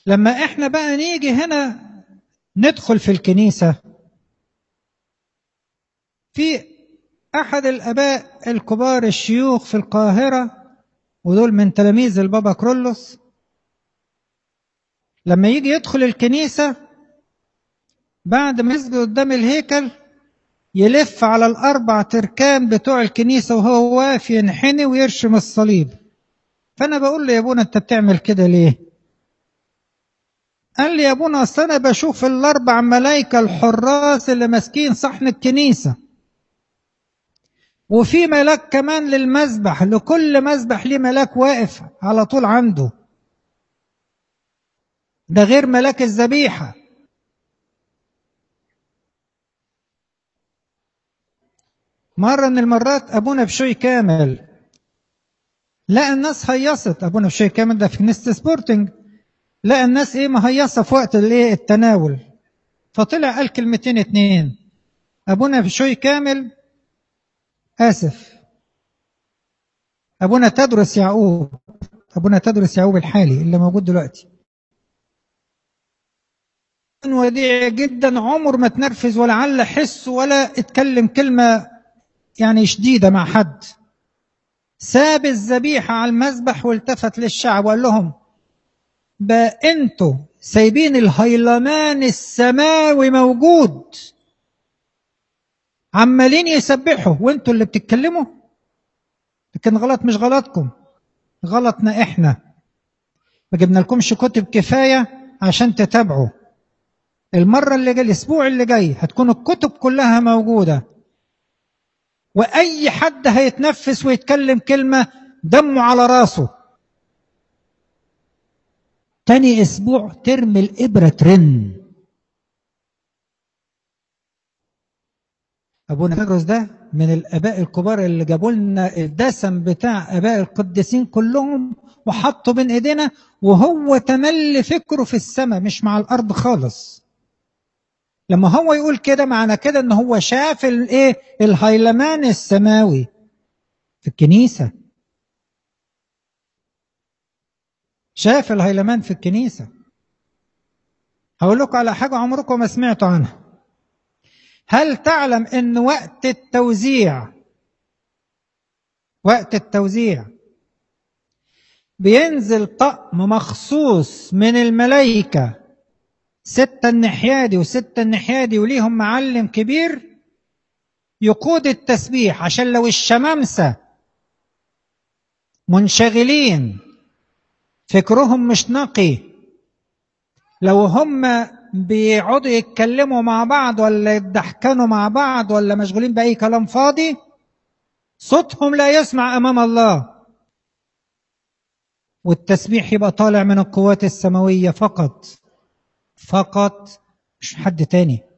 لما احنا بقى نيجي هنا ندخل في الكنيسة في أحد الآباء الكبار الشيوخ في القاهرة ودول من تلاميذ البابا كرولوس لما يجي يدخل الكنيسة بعد ما يسجد قدام الهيكل يلف على الأربع تركان بتوع الكنيسة وهو واقف ينحني ويرشم الصليب فأنا بقول له يا ابونا أنت بتعمل كده ليه؟ قال لي يا ابونا أصل أنا بشوف الأربع ملايكة الحراس اللي ماسكين صحن الكنيسة وفي ملاك كمان للمذبح لكل مذبح ليه ملاك واقف على طول عنده ده غير ملاك الذبيحة مرة من المرات أبونا بشوي كامل لقى الناس هيصت أبونا بشوي كامل ده في كنيسة سبورتنج لقى الناس إيه مهيصة في وقت الإيه التناول فطلع قال كلمتين اتنين أبونا بشوي كامل آسف أبونا تدرس يعقوب أبونا تدرس يعقوب الحالي اللي موجود دلوقتي وديع جدا عمر ما تنرفز ولا عل حس ولا اتكلم كلمة يعني شديدة مع حد ساب الذبيحة على المذبح والتفت للشعب وقال لهم بقى انتوا سايبين الهيلمان السماوي موجود عمالين يسبحوا وانتوا اللي بتتكلموا لكن غلط مش غلطكم غلطنا احنا ما جبنا لكمش كتب كفايه عشان تتابعوا المره اللي جاي الاسبوع اللي جاي هتكون الكتب كلها موجوده واي حد هيتنفس ويتكلم كلمه دمه على راسه تاني اسبوع ترمي الابره ترن ابونا فيروس ده من الاباء الكبار اللي جابوا لنا الدسم بتاع اباء القديسين كلهم وحطوا بين ايدينا وهو تملي فكره في السماء مش مع الارض خالص لما هو يقول كده معنى كده ان هو شاف الايه الهيلمان السماوي في الكنيسه شاف الهيلمان في الكنيسه هقول لكم على حاجه عمركم ما سمعتوا عنها هل تعلم ان وقت التوزيع وقت التوزيع بينزل طقم مخصوص من الملائكة ستة النحيادي وستة النحيادي وليهم معلم كبير يقود التسبيح عشان لو الشمامسة منشغلين فكرهم مش نقي لو هم بيقعدوا يتكلموا مع بعض ولا يضحكنوا مع بعض ولا مشغولين بأي كلام فاضي صوتهم لا يسمع أمام الله والتسبيح يبقى طالع من القوات السماوية فقط فقط مش حد تاني